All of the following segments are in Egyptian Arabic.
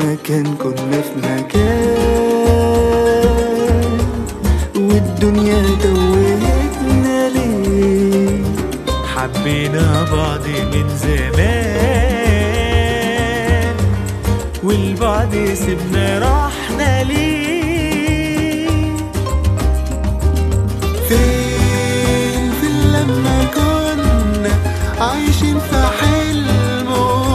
مكان كنا في مكان والدنيا توهتنا ليه حبينا بعض من زمان والبعد سيبنا رحنا ليه فين في لما كنا عايشين في حلم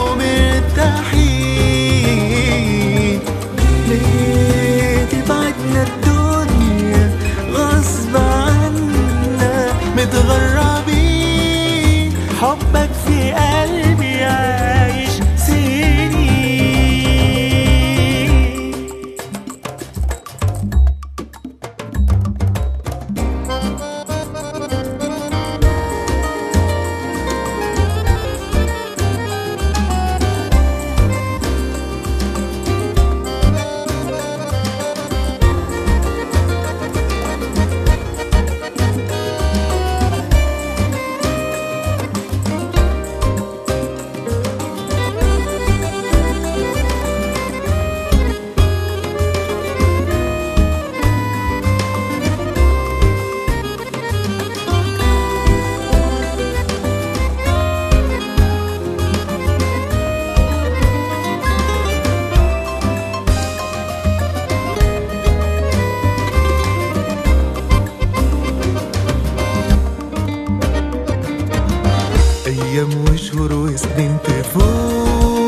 ومرتاحين ليه تبعدنا الدنيا غصب عنا متغربين حبك في قلبي عايش سنين أيام وشهور وسنين تفوت